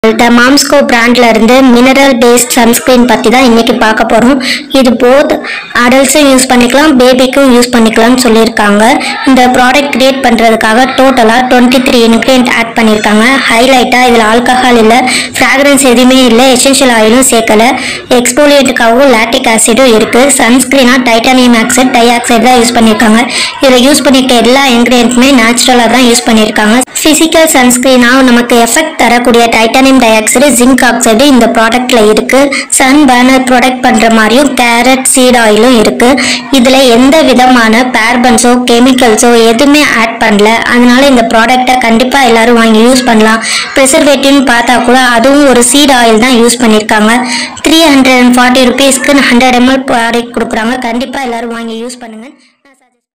த மாம்ஸ்கோ பிராண்ட்ல இருந்து mineral paste sunscreen பற்றி தான் இன்னைக்கு பார்க்க போகிறோம் இது போத் அடல்ட்ஸும் யூஸ் பண்ணிக்கலாம் பேபிக்கும் யூஸ் பண்ணிக்கலாம்னு சொல்லியிருக்காங்க இந்த ப்ராடக்ட் கிரியேட் பண்ணுறதுக்காக டோட்டலாக டுவெண்ட்டி த்ரீ இன்க்ரீடியன்ட் ஆட் பண்ணியிருக்காங்க ஹைலைட்டாக இதில் ஆல்கஹால் இல்லை ஃப்ராக்ரன்ஸ் எதுவுமே இல்லை எசென்ஷியல் ஆயிலும் சேர்க்கல எக்ஸ்போலியேட்டுக்காகவும் லாக்டிக் ஆசிடும் இருக்குது சன்ஸ்க்ரீனாக டைட்டானியம் ஆக்சைடு டை ஆக்சைடு தான் யூஸ் பண்ணியிருக்காங்க இதில் யூஸ் பண்ணியிருக்க எல்லா இன்க்ரீடியன்ட்டுமே நேச்சுரலாக தான் யூஸ் பண்ணியிருக்காங்க ஃபிசிக்கல் சன்ஸ்க்ரீனாக நமக்கு எஃபெக்ட் தரக்கூடிய titanium dioxide zinc oxide இந்த ப்ராடக்ட்ல இருக்கு சன் பேனர் ப்ரொடக்ட் பண்ற மாதிரியும் கேரட் சீட் ஆயிலும் இருக்கு இதுல எந்த விதமான பேர்பன்ஸோ கெமிக்கல்ஸோ எதுவுமே ஆட் பண்ணல அதனால இந்த ப்ராடக்ட்டை கண்டிப்பா எல்லாரும் வாங்கி யூஸ் பண்ணலாம் ப்ரிசர்வேட்டிவ்னு பார்த்தா கூட அதுவும் ஒரு சீட் ஆயில் தான் யூஸ் பண்ணியிருக்காங்க த்ரீ ஹண்ட்ரட் அண்ட் ஃபார்ட்டி ருபீஸ்க்கு ஹண்ட்ரட் எம்எல் ப்ராடக்ட் கொடுக்குறாங்க கண்டிப்பா எல்லாரும் வாங்கி யூஸ் பண்ணுங்க